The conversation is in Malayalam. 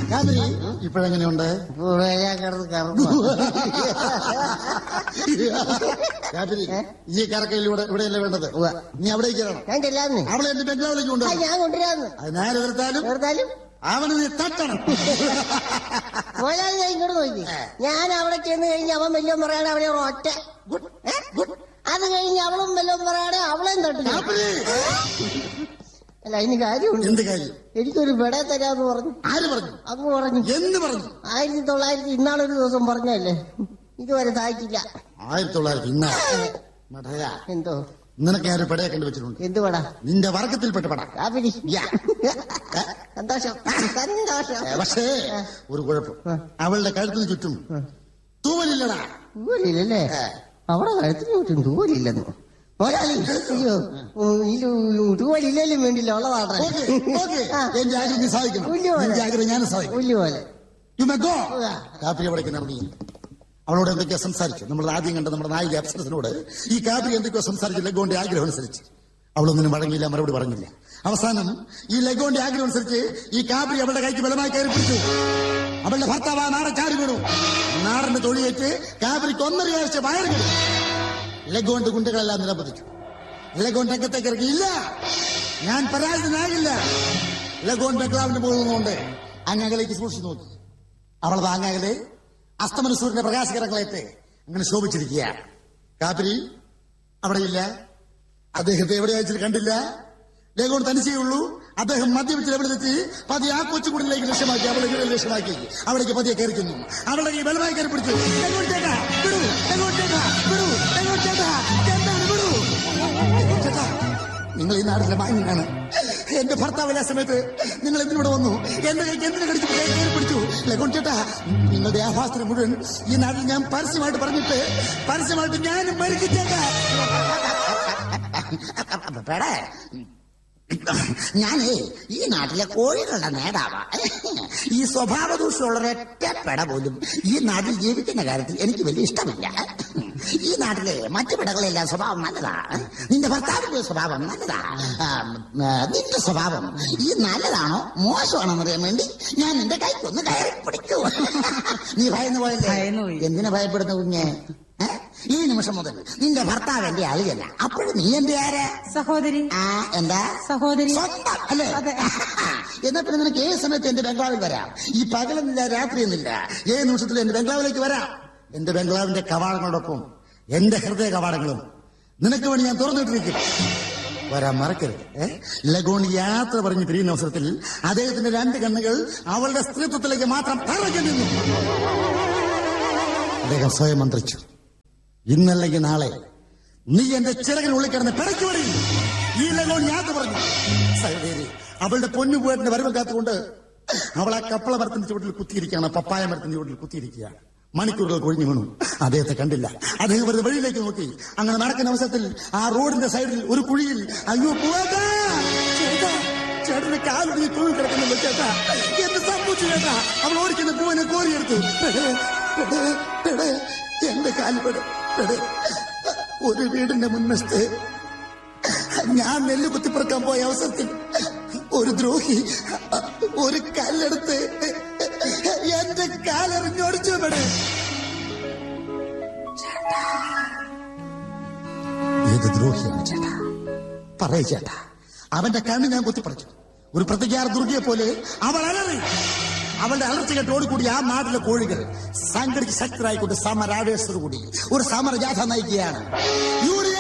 കാബരി ഇപ്പോഴെങ്ങനെയുണ്ട് ഞാൻ കിടന്ന് കറങ്ങുക കാബരി ഈ കറക്കയിലൂടെ ഇവിടെയല്ലേ വേണ്ടത് ഉവ്വ. നീ അവിടെ കയറണം ഞാൻ ചെല്ലാന്ന് അവളെ എന്റെ ബംഗ്ലാവിലേക്ക് ആ, കൊണ്ടുവരണം ഞാൻ കൊണ്ടുവരാന്ന് അത് ഞാൻ എതിർത്താലും വെറുതാലും അവന് നീ തട്ടണം മോലാളി ഞാൻ ഇങ്ങോട്ട് നോക്കി ഞാൻ അവിടെ ചെന്ന് കഴിഞ്ഞ് അവൻ വല്ലതും പറയാതെ അവനെ ഒറ്റ ഗുഡ് ഏ? അത് കഴിഞ്ഞ് അവളും വല്ലതും പറയാതെ അവളെയും തട്ടില്ല കാബരി അല്ല അതിന് കാര്യമുണ്ട് എന്ത് കാര്യം എനിക്കൊരു പെട തരാന്ന് പറഞ്ഞു ആര് പറഞ്ഞു അങ്ങ് പറഞ്ഞു എന്ന് പറഞ്ഞു ആയിരത്തി തൊള്ളായിരത്തി ഇന്നാളൊരു ദിവസം പറഞ്ഞല്ലേ ഇതുവരെ താഴ്ത്തില്ല ആയിരത്തി തൊള്ളായിരത്തി ഇന്ന മടയ എന്തോ നിനക്ക് ഞാൻ ഒരു പെടയെ കണ്ടുവച്ചിട്ടുണ്ട് എന്ത് പടാ നിന്റെ വർഗത്തിൽപ്പെട്ട പട കാപ്പിരി യാ. സന്തോഷം സന്തോഷം ഏ, പക്ഷേ ഒരു കുഴപ്പം അവളുടെ കഴുത്തിന് ചുറ്റും തൂവലില്ലടാ തൂവലില്ലല്ലേ അവിടെ കഴുത്തിന് ചുറ്റും തൂവലില്ലെന്ന് മോലാളി അയ്യോ ഉം, ഈ തൂ- തൂവലില്ലേലും വേണ്ടില്ല ഉള്ളതാട്ടെ ഓക്കേ, ഓക്കേ. ആ. എന്റെ ആഗ്രഹം നീ സാധിക്കണം പുല്ല് പോലെ. നിന്റെ ആഗ്രഹം ഞാൻ സാധിക്കും പുല്ല് പോലെ You may go. ഉവ്വ. കാപ്പി എവിടേക്ക് നടന്നു അവളോട് എന്തൊക്കെയോ സംസാരിച്ചു നമ്മൾ ആദ്യം കണ്ട നമ്മുടെ നായിക അപ്സരസിനോട് ഈ കാപ്പി എന്തൊക്കെയോ സംസാരിച്ചു ലഗോന്റെ ആഗ്രഹം അനുസരിച്ച് അവളൊന്നിനും വഴങ്ങിയില്ല മറുപടി പറഞ്ഞില്ല അവസാനം ഈ ലഗോന്റെ ആഗ്രഹം അനുസരിച്ച് ഈ കാപ്പി അവളുടെ കൈക്ക് ബലമായി കയറി പിടിച്ചു അവളുടെ ഭർത്താവ് ആ നാടൻ ചാടി വീണു നാടന്റെ തൊഴിയേറ്റ് കാപ്പിരിക്ക് ഒന്നര ആഴ്ച വയറ് കിടന്നു ലഗോന്റെ ഗുണ്ടകളെല്ലാം നിലപതിച്ചു ലഗോൻ രംഗത്തേക്ക് ഇറങ്ങിയില്ല ഞാൻ പരാജിതനാകില്ല ലഗോൻ ബംഗ്ലാവിന്റെ മുകളിൽ നിന്നുകൊണ്ട് അങ്ങകലേക്ക് സൂക്ഷിച്ചു നോക്കി അവൾ അങ്ങകലെ അസ്തമന സൂര്യന്റെ പ്രകാശകരങ്ങളേറ്റ് അങ്ങനെ ശോഭിച്ചിരിക്കുക കാപ്പിരി അവിടെയില്ല അദ്ദേഹത്തെ എവിടെ അയച്ചിട്ട് കണ്ടില്ല ലഗോൺ തനിച്ചേ ഉള്ളൂ അദ്ദേഹം മദ്യപിച്ചിൽ എവിടെ തെറ്റി പതി ആ കൊച്ചുകുടിലേക്ക് ലക്ഷ്യമാക്കി അവളെ ഇവിടെ ലക്ഷ്യമാക്കി അവിടേക്ക് പതിയെ കയറിക്കുന്നു അവളുടെ കൈ ബലമായി കയറി പിടിച്ചു ലഗോൺ ചേട്ടാ വിടൂ ലഗോൺ ചേട്ടാ വിടൂ ലഗോൺ ചേട്ടാ എന്താണ് വിടൂ ചേട്ടാ നിങ്ങൾ ഈ നാട്ടിലെ മാന്യനാണ് എന്റെ ഭർത്താവ് ആ സമയത്ത് നിങ്ങൾ എന്തിനൂടെ വന്നു എന്റെ കൈക്ക് എന്തിനു കടിച്ചു കൈ കയറി പിടിച്ചു ലഗോൺ ചേട്ടാ നിങ്ങളുടെ ആഭാസത്തിന് മുഴുവൻ ഈ നാട്ടിൽ ഞാൻ പരസ്യമായിട്ട് പറഞ്ഞിട്ട് പരസ്യമായിട്ട് ഞാനും മരിക്കും ചേട്ടാ പെടേ ഞാനേ ഈ നാട്ടിലെ കോഴികളുടെ നേതാവാ ഈ സ്വഭാവ ദൂഷ്യമുള്ള ഒരൊറ്റ പെട പോലും ഈ നാട്ടിൽ ജീവിക്കുന്ന കാര്യത്തിൽ എനിക്ക് വലിയ ഇഷ്ടമില്ല ഈ നാട്ടിലെ മറ്റു പെടകളെല്ലാം സ്വഭാവം നല്ലതാ നിന്റെ ഭർത്താവിന്റെ സ്വഭാവം നല്ലതാ ആം, ആ, നിന്റെ സ്വഭാവം ഈ നല്ലതാണോ മോശമാണോ അറിയാൻ വേണ്ടി ഞാൻ നിന്റെ കൈക്കൊന്ന് കയറി പിടിക്കൂ നീ ഭയന്നു പോയല്ലേ ഭയന്നു പോയി. എന്തിനാ ഭയപ്പെടുന്ന കുഞ്ഞെ ഏ? ഈ നിമിഷം മുതൽ നിന്റെ ഭർത്താവ് എന്റെ അളിയല്ല അപ്പോഴും നീ എന്റെ ആരാ സഹോദരി ആ എന്താ സഹോദരി സ്വന്തം അല്ലേ അതെ. എന്നാ പിന്നെ നിനക്ക് ഏത് സമയത്ത് എന്റെ ബംഗ്ലാവിൽ വരാം ഈ പകലെന്നില്ല രാത്രിയെന്നില്ല ഏത് നിമിഷത്തിൽ എന്റെ ബംഗ്ലാവിലേക്ക് വരാം എന്റെ ബംഗ്ലാവിന്റെ കവാടങ്ങളോടൊപ്പം എന്റെ ഹൃദയ കവാടങ്ങളും നിനക്ക് വേണ്ടി ഞാൻ തുറന്നിട്ടിരിക്കും വരാൻ മറക്കരുത് ഏ? ലഗോൺ യാത്ര പറഞ്ഞ് പിരിയുന്ന അവസരത്തിൽ അദ്ദേഹത്തിന്റെ രണ്ട് കണ്ണുകൾ അവളുടെ സ്ത്രീത്വത്തിലേക്ക് മാത്രം തറഞ്ഞു നിന്നു അദ്ദേഹം സ്വയം മന്ത്രിച്ചു ഇന്നല്ലെങ്കിൽ നാളെ നീ എന്റെ ചിറകിനുള്ളിൽ കിടന്ന് പിടയ്ക്ക് പറയും ഈ ലഗോൺ യാത്ര പറഞ്ഞു സഹോദരി അവളുടെ പൊന്നുപോയതിന്റെ വരവ് കാത്തുകൊണ്ട് അവൾ ആ കപ്പള മരത്തിന്റെ ചുവട്ടിൽ കുത്തിയിരിക്കുകയാണ് പപ്പായ മരത്തിന്റെ ചുവട്ടിൽ കുത്തിയിരിക്കുകയാണ് മണിക്കൂറുകൾ കൊഴിഞ്ഞു വീണു അദ്ദേഹത്തെ കണ്ടില്ല അദ്ദേഹം വെറുതെ വഴിയിലേക്ക് നോക്കി അങ്ങനെ നടക്കുന്ന അവസരത്തിൽ ആ റോഡിന്റെ സൈഡിൽ ഒരു കുഴിയിൽ അയ്യോ പോകാ ചേട്ടാ ചേട്ടന്റെ കാലൊടി തൂങ്ങി കിടക്കുന്നുണ്ട് ചേട്ടാ എന്ത് സംഭവിച്ചു ചേട്ടാ അവൾ ഓടിക്കുന്ന പൂവിനെ കോരിയെടുത്തു പെടേ, പെടേ, പെടേ, എന്റെ കാല് പെടേ, പെടേ. ഒരു വീടിന്റെ മുൻവശത്ത് ഞാൻ നെല്ല് കുത്തിപ്പറക്കാൻ പോയ അവസരത്തിൽ ഒരു ദ്രോഹി ഒരു കല്ലെടുത്ത് എന്റെ കാലെറിഞ്ഞോടിച്ചു പെടേ ഏത് ദ്രോഹിയാണ് ചേട്ടാ പറയ ചേട്ടാ അവന്റെ കണ്ണ് ഞാൻ കുത്തിപ്പറിച്ചു ഒരു പ്രതികാര ദുർഗയെ പോലെ അവൾ അലറി അവളുടെ അലർച്ച കേട്ട് ഓടിക്കൂടി ആ നാട്ടിലെ കോഴികൾ സംഘടിച്ച് ശക്തരായിക്കൊണ്ട് സമരാവേശത്തോടു കൂടി ഒരു സമരജാഥ നയിക്കുകയാണ് യൂണിയൻ